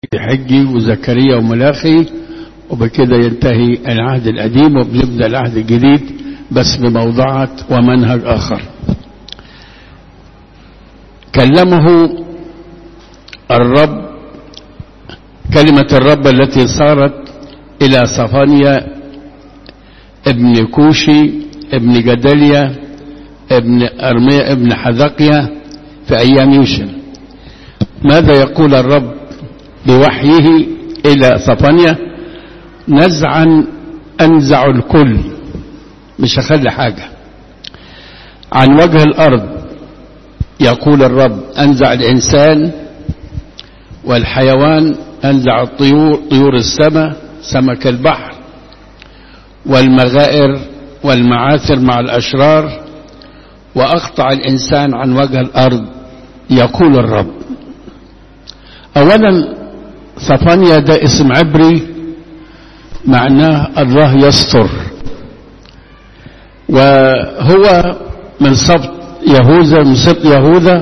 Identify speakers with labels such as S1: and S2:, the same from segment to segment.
S1: حجي وزكريا وملاخي وبكده ينتهي العهد القديم وبنبدأ العهد الجديد بس بموضوعات ومنهج آخر كلمه الرب كلمة الرب التي صارت إلى صفانيا ابن كوشي ابن جدليا ابن أرميا ابن حذقيا في أيام يوشن ماذا يقول الرب بوحيه إلى صفانيا نزعا أنزع الكل مش هخلي حاجة عن وجه الأرض يقول الرب أنزع الإنسان والحيوان أنزع الطيور طيور السماء سمك البحر والمغائر والمعاثر مع الأشرار وأقطع الإنسان عن وجه الأرض يقول الرب أولا صفانيا ده اسم عبري معناه الله يستر وهو من سبط يهوذا من سبط يهوذا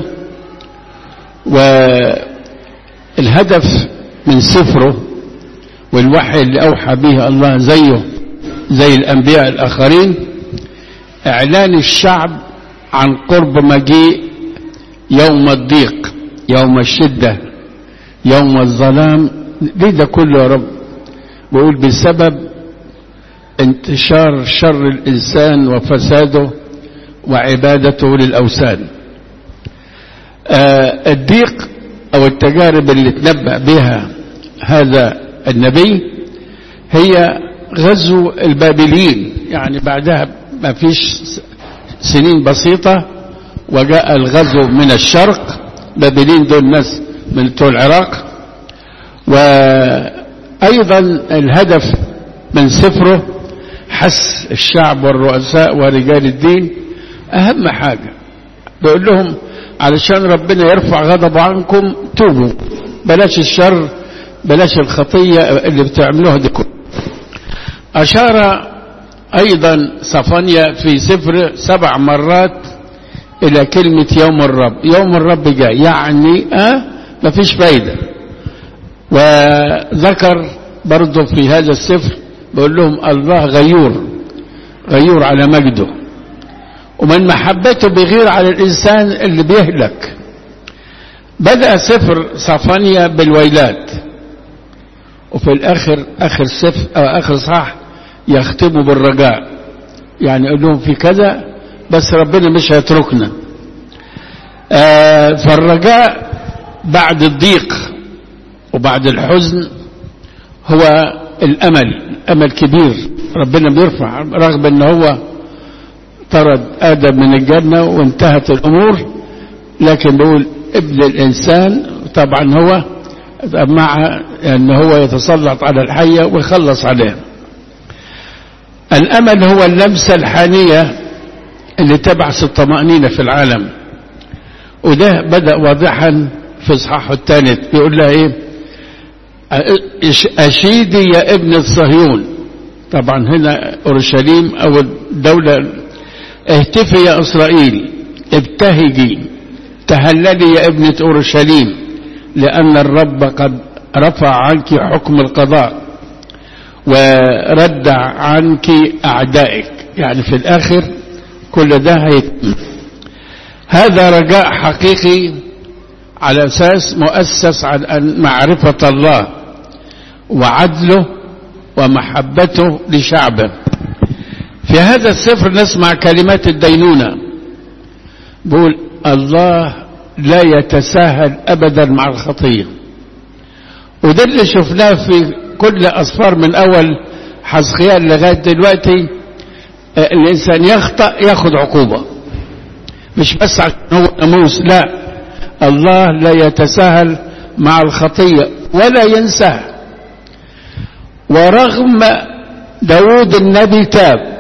S1: والهدف من سفره والوحي اللي أوحى به الله زيه زي الأنبياء الآخرين إعلان الشعب عن قرب مجيء يوم الضيق يوم الشدة يوم الظلام ليه ده كله يا رب بقول بسبب انتشار شر الإنسان وفساده وعبادته للأوثان آه الضيق أو التجارب اللي تنبأ بها هذا النبي هي غزو البابليين يعني بعدها ما فيش سنين بسيطة وجاء الغزو من الشرق بابلين دول ناس من بتوع العراق وأيضا الهدف من سفره حس الشعب والرؤساء ورجال الدين أهم حاجة بيقول لهم علشان ربنا يرفع غضبه عنكم توبوا بلاش الشر بلاش الخطية اللي بتعملوها دي كله أشار أيضا صفانيا في سفر سبع مرات إلى كلمة يوم الرب يوم الرب جاء يعني أه ما فيش فايدة وذكر برضه في هذا السفر بيقول لهم الله غيور غيور على مجده ومن محبته بيغير على الإنسان اللي بيهلك بدأ سفر صفانيا بالويلات وفي الآخر آخر سفر أو آخر صح يختموا بالرجاء يعني يقول لهم في كذا بس ربنا مش هيتركنا آه فالرجاء بعد الضيق وبعد الحزن هو الأمل أمل كبير ربنا بيرفع رغم ان هو طرد آدم من الجنة وانتهت الأمور لكن بيقول ابن الإنسان طبعا هو مع أن هو يتسلط على الحية ويخلص عليها الأمل هو اللمسة الحانية اللي تبعث الطمأنينة في العالم وده بدأ واضحا في إصحاحه الثالث بيقول لها إيه أشيدي يا ابن صهيون طبعا هنا أورشليم أو الدولة اهتفي يا إسرائيل ابتهجي تهللي يا ابنة أورشليم لأن الرب قد رفع عنك حكم القضاء ورد عنك أعدائك يعني في الآخر كل ده هيتم هذا رجاء حقيقي على أساس مؤسس على معرفة الله وعدله ومحبته لشعبه في هذا السفر نسمع كلمات الدينونة بقول الله لا يتساهل أبدا مع الخطية وده اللي شفناه في كل أصفار من أول حزقيال لغاية دلوقتي الإنسان يخطأ ياخد عقوبة مش بس عشان هو ناموس لا الله لا يتساهل مع الخطية ولا ينساها ورغم داود النبي تاب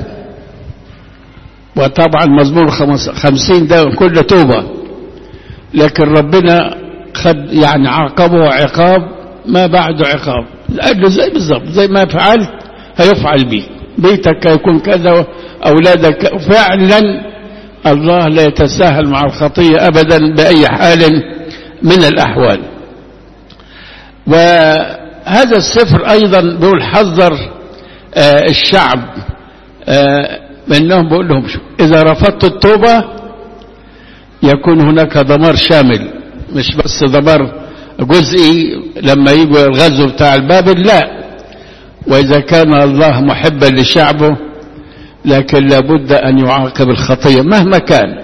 S1: وطبعا مزمور خمسين ده كل توبة لكن ربنا خد يعني عاقبه عقاب ما بعده عقاب قال له زي بالظبط زي ما فعلت هيفعل به بيتك هيكون كذا أولادك فعلا الله لا يتساهل مع الخطية أبدا بأي حال من الأحوال وهذا السفر أيضا بيقول حذر آه الشعب آه منهم بيقول لهم شو إذا رفضت التوبة يكون هناك دمار شامل مش بس دمار جزئي لما يجوا الغزو بتاع البابل لا وإذا كان الله محبا لشعبه لكن لابد أن يعاقب الخطية مهما كان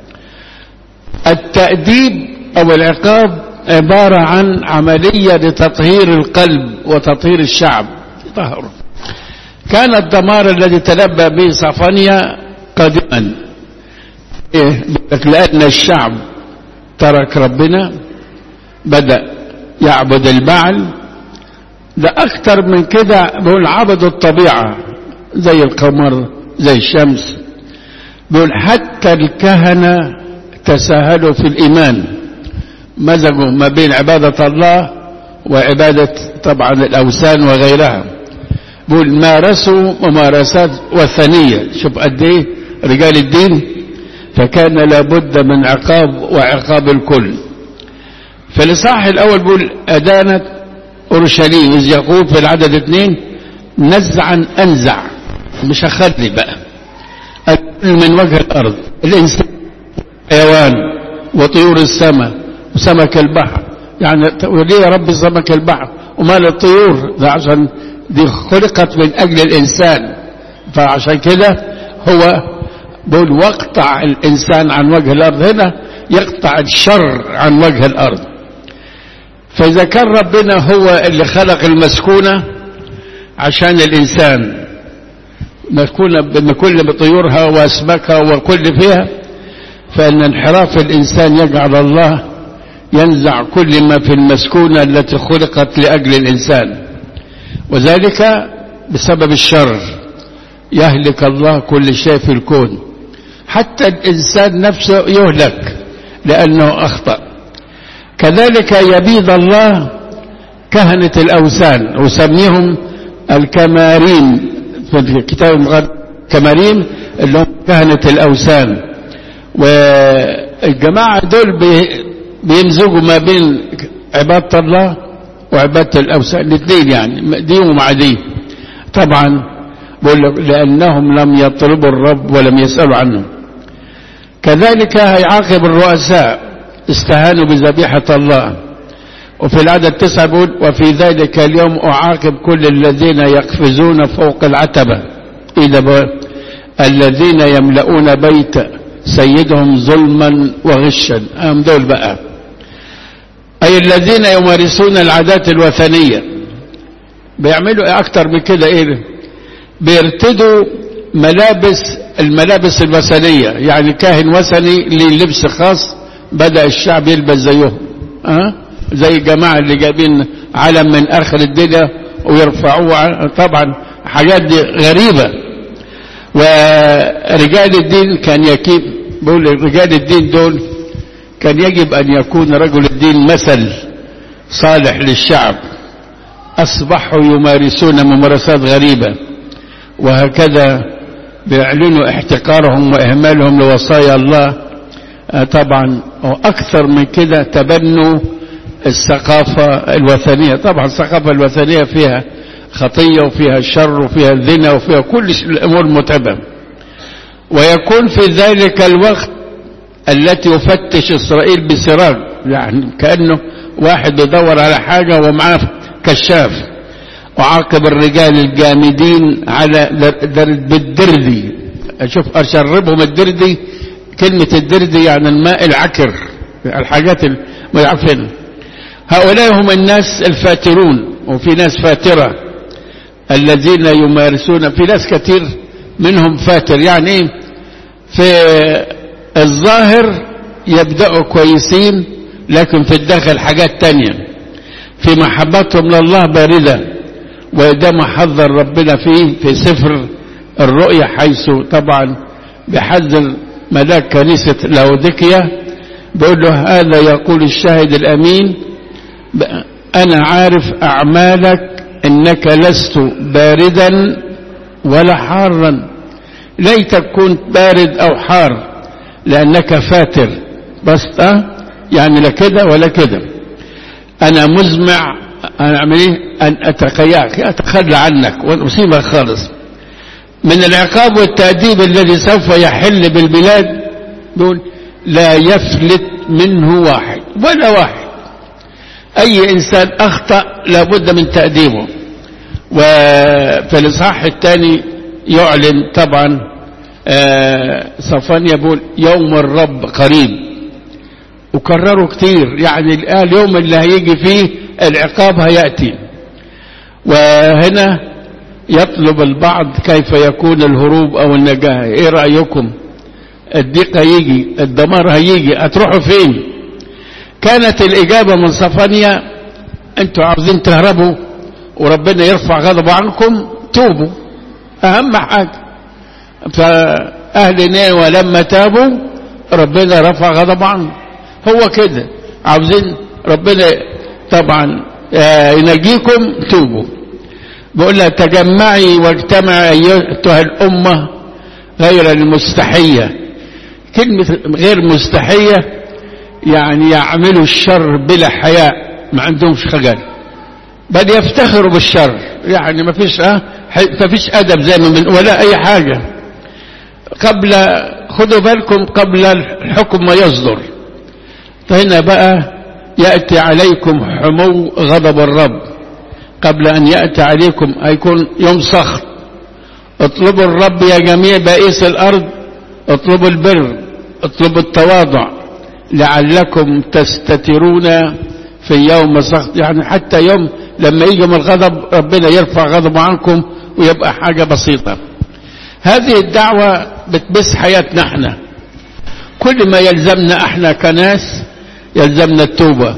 S1: التأديب أو العقاب عبارة عن عملية لتطهير القلب وتطهير الشعب طهره كان الدمار الذي تنبأ به صفانيا قديما إيه؟ لأن الشعب ترك ربنا بدأ يعبد البعل ده أكتر من كده بيقول عبدوا الطبيعة زي القمر زي الشمس بيقول حتى الكهنة تساهلوا في الإيمان مزجوا ما بين عبادة الله وعبادة طبعا الأوثان وغيرها بيقول مارسوا ممارسات وثنية شوف قد ايه رجال الدين فكان لابد من عقاب وعقاب الكل في الإصحاح الأول بيقول أدانت أورشليم إذ يقول في العدد اثنين نزعا أنزع مش هخلي بقى من وجه الأرض الإنسان حيوان وطيور السماء وسمك البحر يعني وليه يا رب سمك البحر ومال الطيور ده عشان دي خلقت من أجل الإنسان فعشان كده هو بقول واقطع الإنسان عن وجه الأرض هنا يقطع الشر عن وجه الأرض فإذا كان ربنا هو اللي خلق المسكونة عشان الإنسان مسكونة بكل بطيورها وأسماكها وكل فيها فإن انحراف الإنسان يجعل الله ينزع كل ما في المسكونة التي خلقت لأجل الإنسان وذلك بسبب الشر يهلك الله كل شيء في الكون حتى الإنسان نفسه يهلك لأنه أخطأ كذلك يبيد الله كهنة الأوثان وسميهم الكمارين في الكتاب المقدس كمارين اللي هم كهنة الأوثان والجماعة دول بيمزجوا ما بين عبادة الله وعبادة الأوثان الاثنين يعني دي ومع دي طبعا بقول لأنهم لم يطلبوا الرب ولم يسألوا عنه كذلك هيعاقب الرؤساء استهانوا بذبيحة الله وفي العدد تسعة بيقول وفي ذلك اليوم أعاقب كل الذين يقفزون فوق العتبة إذا الذين يملؤون بيت سيدهم ظلما وغشا أم دول بقى أي الذين يمارسون العادات الوثنية بيعملوا أكتر من كده إيه بيرتدوا ملابس الملابس الوثنية يعني كاهن وثني ليه لبس خاص بدأ الشعب يلبس زيهم أه؟ زي الجماعة اللي جايبين علم من آخر الدنيا ويرفعوه طبعا حاجات دي غريبة ورجال الدين كان يكيب بقول رجال الدين دول كان يجب أن يكون رجل الدين مثل صالح للشعب أصبحوا يمارسون ممارسات غريبة وهكذا بيعلنوا احتقارهم وإهمالهم لوصايا الله طبعا وأكثر من كده تبنوا الثقافة الوثنية طبعا الثقافة الوثنية فيها خطية وفيها شر وفيها الزنا وفيها كل الأمور متعبة ويكون في ذلك الوقت التي يفتش إسرائيل بسراج يعني كأنه واحد بيدور على حاجة ومعاه كشاف وعاقب الرجال الجامدين على بالدردي أشوف أشربهم الدردي كلمة الدردي يعني الماء العكر الحاجات المعفنة هؤلاء هم الناس الفاترون وفي ناس فاترة الذين يمارسون في ناس كثير منهم فاتر يعني ايه في الظاهر يبدأوا كويسين لكن في الداخل حاجات تانية في محبتهم لله باردة وده ما حذر ربنا فيه في سفر الرؤيا حيث طبعا بيحذر ملاك كنيسة لاوديكيا بيقول له هذا يقول الشاهد الأمين أنا عارف أعمالك إنك لست باردا ولا حارا ليتك كنت بارد أو حار لأنك فاتر بس أه يعني لا كده ولا كده أنا مزمع أنا أعمل إيه أن أتقياك أتخلى عنك وأسيبك خالص من العقاب والتأديب الذي سوف يحل بالبلاد دول لا يفلت منه واحد ولا واحد أي إنسان أخطأ لابد من تأديبه وفي الإصحاح الثاني يعلن طبعا صفان يقول يوم الرب قريب وكرروا كتير يعني اليوم اللي هيجي فيه العقاب هيأتي وهنا يطلب البعض كيف يكون الهروب او النجاة ايه رأيكم الضيق هيجي الدمار هيجي هتروحوا فين كانت الاجابة من صفانيا انتوا عاوزين تهربوا وربنا يرفع غضبه عنكم توبوا اهم حاجة فاهل نينوى لما تابوا ربنا رفع غضبه عنهم هو كده عاوزين ربنا طبعا ينجيكم توبوا بقول لها تجمعي واجتمعي ايتها الامه غير المستحيه كلمه غير مستحيه يعني يعملوا الشر بلا حياء ما عندهمش خجل بل يفتخروا بالشر يعني ما فيش اه ما فيش ادب زي ما من ولا اي حاجه قبل خدوا بالكم قبل الحكم ما يصدر فهنا بقى يأتي عليكم حمو غضب الرب قبل أن يأتي عليكم هيكون يوم سخط اطلبوا الرب يا جميع بائس الأرض اطلبوا البر اطلبوا التواضع لعلكم تستترون في يوم سخط يعني حتى يوم لما يجي من الغضب ربنا يرفع غضبه عنكم ويبقى حاجة بسيطة هذه الدعوة بتبث حياتنا احنا كل ما يلزمنا احنا كناس يلزمنا التوبة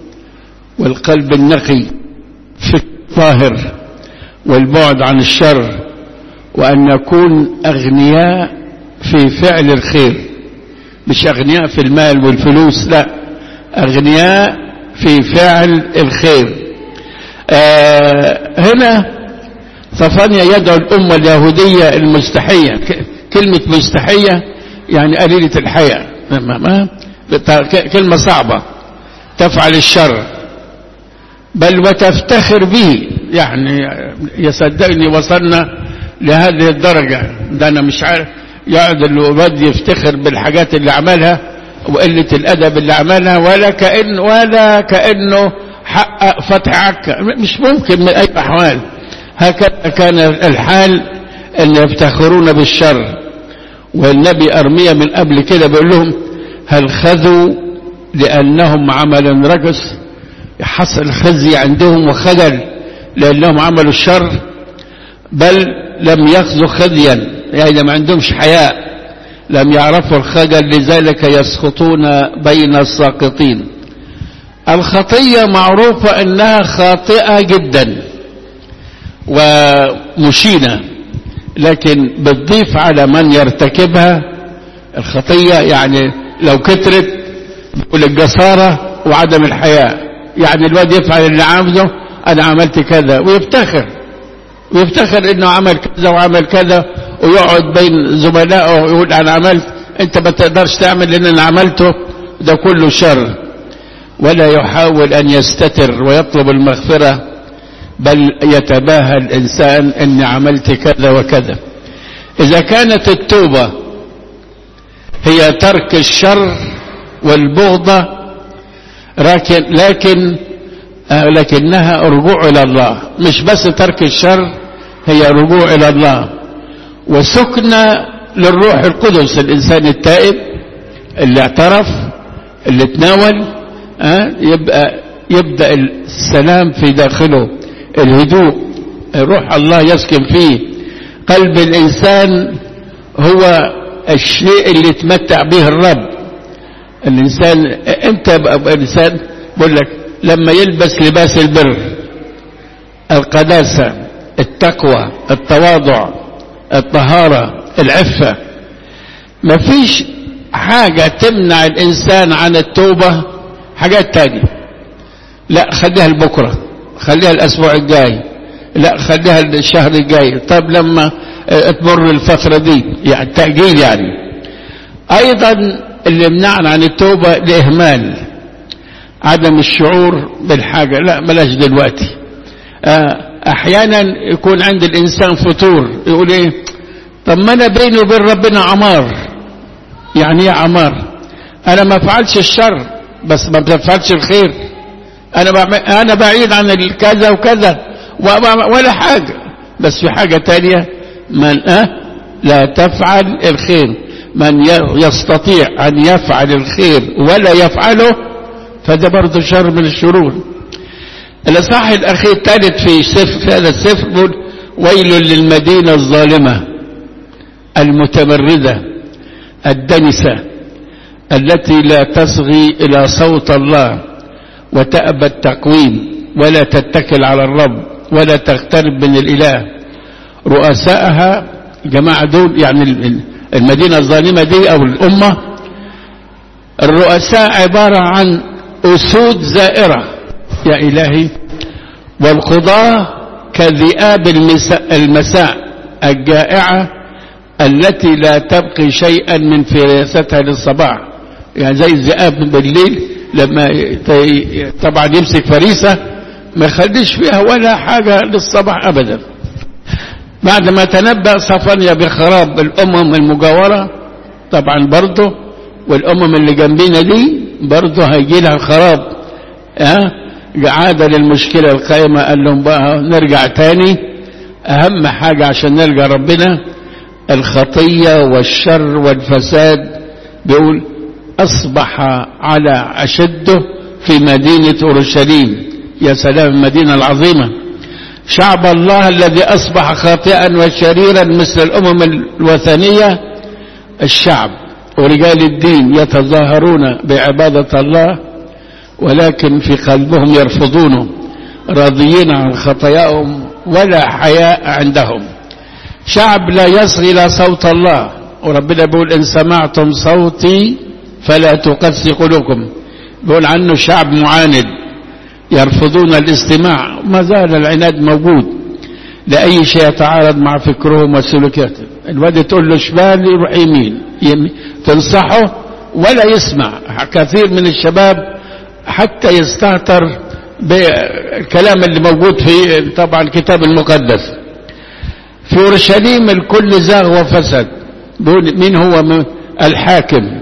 S1: والقلب النقي في الطاهر والبعد عن الشر وأن نكون أغنياء في فعل الخير مش أغنياء في المال والفلوس لا أغنياء في فعل الخير آه هنا صفانيا يدعو الأمة اليهودية المستحية كلمة مستحية يعني قليلة الحياة كلمة صعبة تفعل الشر بل وتفتخر به يعني يصدقني وصلنا لهذه الدرجة ده أنا مش عارف يقعد الولد يفتخر بالحاجات اللي عملها وقلة الأدب اللي عملها ولا كأن ولا كأنه حقق فتح عكا مش ممكن من أي أحوال هكذا كان الحال أن يفتخرون بالشر والنبي أرمية من قبل كده بيقول لهم هل خذوا لأنهم عملا رجس حصل خزي عندهم وخجل لأنهم عملوا الشر بل لم يخذوا خزيا يعني ما عندهمش حياء لم يعرفوا الخجل لذلك يسقطون بين الساقطين الخطية معروفة أنها خاطئة جدا ومشينة لكن بتضيف على من يرتكبها الخطية يعني لو كترت بيقول الجسارة وعدم الحياء يعني الواد يفعل اللي عامله انا عملت كذا ويفتخر ويفتخر انه عمل كذا وعمل كذا ويقعد بين زملائه ويقول انا عملت انت ما تقدرش تعمل لان انا عملته ده كله شر ولا يحاول ان يستتر ويطلب المغفرة بل يتباهى الانسان اني عملت كذا وكذا اذا كانت التوبة هي ترك الشر والبغضة لكن لكن لكنها رجوع إلى الله مش بس ترك الشر هي رجوع إلى الله وسكنة للروح القدس الإنسان التائب اللي اعترف اللي تناول يبقى يبدأ السلام في داخله الهدوء روح الله يسكن فيه قلب الإنسان هو الشيء اللي يتمتع به الرب الإنسان امتى بقى الإنسان بقول لك لما يلبس لباس البر القداسة التقوى التواضع الطهارة العفة مفيش حاجة تمنع الإنسان عن التوبة حاجات تانية لا خليها لبكرة خليها الأسبوع الجاي لا خليها الشهر الجاي طب لما تمر الفترة دي يعني تأجيل يعني أيضا اللي يمنعنا عن التوبة الإهمال عدم الشعور بالحاجة لا بلاش دلوقتي احيانا يكون عند الانسان فتور يقول ايه طب ما انا بيني وبين ربنا عمار يعني ايه عمار انا ما فعلش الشر بس ما بفعلش الخير انا انا بعيد عن الكذا وكذا ولا حاجة بس في حاجة تانية من أه لا تفعل الخير من يستطيع أن يفعل الخير ولا يفعله فده برضه شر من الشرور الإصحاح الأخير الثالث في سفر في هذا السفر يقول ويل للمدينة الظالمة المتمردة الدنسة التي لا تصغي إلى صوت الله وتأبى التقويم ولا تتكل على الرب ولا تقترب من الإله رؤسائها جماعة دول يعني المدينة الظالمة دي أو الأمة الرؤساء عبارة عن أسود زائرة يا إلهي والقضاة كذئاب المساء الجائعة التي لا تبقي شيئا من فراستها للصباح يعني زي الذئاب بالليل لما طبعا يمسك فريسة ما يخليش فيها ولا حاجة للصباح أبدا بعد ما تنبأ صفانيا بخراب الأمم المجاورة طبعا برضه والأمم اللي جنبينا دي برضه هيجي لها الخراب ها عادة للمشكلة القائمة قال لهم بقى نرجع تاني أهم حاجة عشان نلقى ربنا الخطية والشر والفساد بيقول أصبح على أشده في مدينة أورشليم يا سلام المدينة العظيمة شعب الله الذي أصبح خاطئا وشريرا مثل الأمم الوثنية الشعب ورجال الدين يتظاهرون بعبادة الله ولكن في قلبهم يرفضونه راضيين عن خطاياهم ولا حياء عندهم شعب لا يصغي إلى صوت الله وربنا بيقول إن سمعتم صوتي فلا تقسي قلوبكم بيقول عنه شعب معاند يرفضون الاستماع ما زال العناد موجود لأي شيء يتعارض مع فكرهم وسلوكياتهم الواد تقول له شمال يروح يمين, يمين تنصحه ولا يسمع كثير من الشباب حتى يستهتر بالكلام اللي موجود في طبعا الكتاب المقدس في اورشليم الكل زاغ وفسد بيقول مين هو الحاكم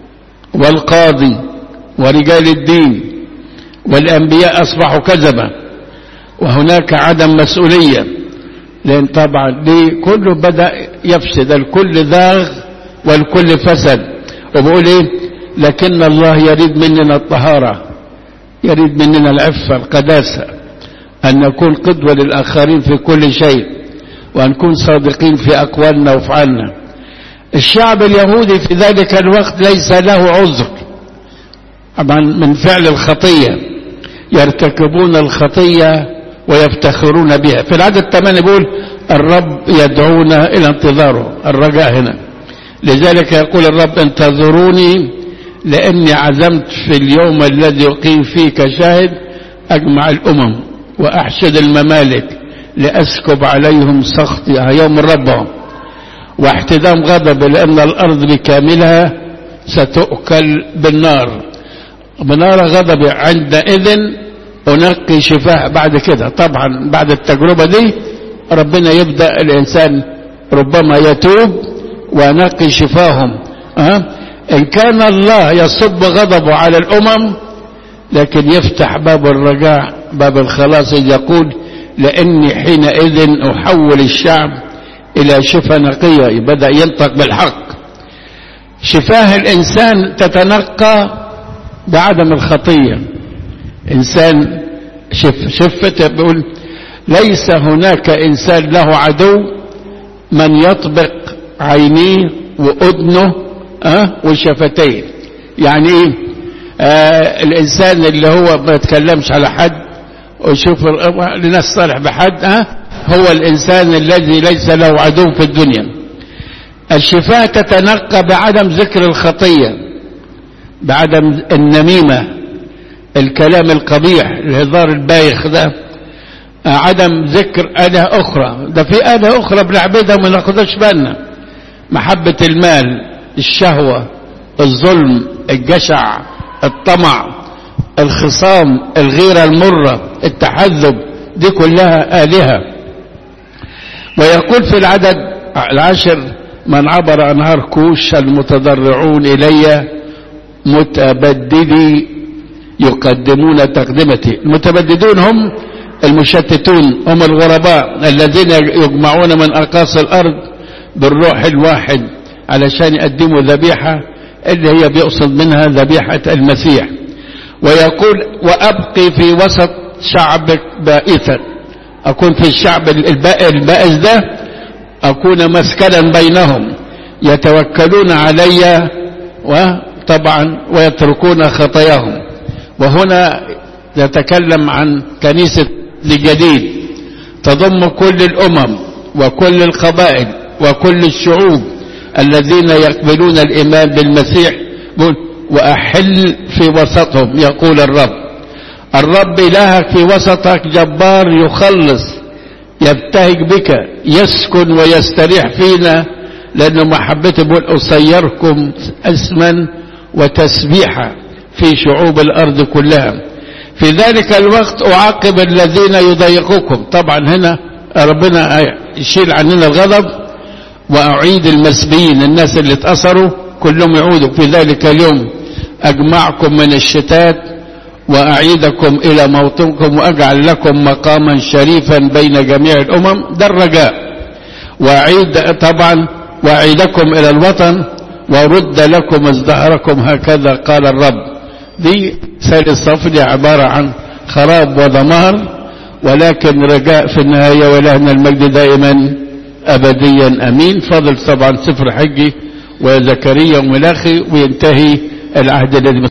S1: والقاضي ورجال الدين والأنبياء أصبحوا كذبا وهناك عدم مسؤولية لأن طبعا دي كله بدأ يفسد الكل ذاغ والكل فسد وبقول إيه لكن الله يريد مننا الطهارة يريد مننا العفة القداسة أن نكون قدوة للآخرين في كل شيء وأن نكون صادقين في أقوالنا وأفعالنا الشعب اليهودي في ذلك الوقت ليس له عذر طبعا من فعل الخطية يرتكبون الخطية ويفتخرون بها في العدد الثمانية يقول الرب يدعونا إلى انتظاره الرجاء هنا لذلك يقول الرب انتظروني لأني عزمت في اليوم الذي أقيم فيه كشاهد أجمع الأمم وأحشد الممالك لأسكب عليهم سخطي يوم الرب واحتدام غضب لأن الأرض بكاملها ستؤكل بالنار بنار غضب عندئذ أنقي شفاه بعد كده طبعا بعد التجربة دي ربنا يبدأ الإنسان ربما يتوب ونقي شفاهم أه؟ إن كان الله يصب غضبه على الأمم لكن يفتح باب الرجاء باب الخلاص يقول لأني حينئذ أحول الشعب إلى شفا نقية بدأ ينطق بالحق شفاه الإنسان تتنقى بعدم الخطية إنسان شف شفته بيقول ليس هناك إنسان له عدو من يطبق عينيه وأذنه أه وشفتيه يعني إيه آه الإنسان اللي هو ما يتكلمش على حد ويشوف لناس صالح بحد أه هو الإنسان الذي ليس له عدو في الدنيا الشفاة تتنقى بعدم ذكر الخطية بعدم النميمة الكلام القبيح الهزار البايخ ده عدم ذكر آلهة أخرى ده في آلهة أخرى بنعبدها وما ناخدش بالنا محبة المال الشهوة الظلم الجشع الطمع الخصام الغيرة المرة التحذب دي كلها آلهة ويقول في العدد العاشر من عبر أنهار كوش المتضرعون إلي متبددي يقدمون تقدمتي المتبددون هم المشتتون هم الغرباء الذين يجمعون من أقاصي الأرض بالروح الواحد علشان يقدموا ذبيحة اللي هي بيقصد منها ذبيحة المسيح ويقول وأبقي في وسط شعبك بائثا أكون في الشعب البائس ده أكون مسكنا بينهم يتوكلون علي وطبعا ويتركون خطاياهم وهنا يتكلم عن كنيسة لجديد تضم كل الأمم وكل القبائل وكل الشعوب الذين يقبلون الإيمان بالمسيح وأحل في وسطهم يقول الرب الرب إلهك في وسطك جبار يخلص يبتهج بك يسكن ويستريح فينا لأنه محبته بيقول أصيركم اسما وتسبيحا في شعوب الأرض كلها في ذلك الوقت أعاقب الذين يضايقوكم طبعا هنا ربنا يشيل عننا الغضب وأعيد المسبيين الناس اللي اتأثروا كلهم يعودوا في ذلك اليوم أجمعكم من الشتات وأعيدكم إلى موطنكم وأجعل لكم مقاما شريفا بين جميع الأمم ده الرجاء وأعيد طبعا وأعيدكم إلى الوطن ورد لكم ازدهركم هكذا قال الرب دي سال الصف دي عبارة عن خراب ودمار ولكن رجاء في النهاية ولهنا المجد دائما أبديا أمين فضل طبعا سفر حجي وزكريا وملاخي وينتهي العهد الذي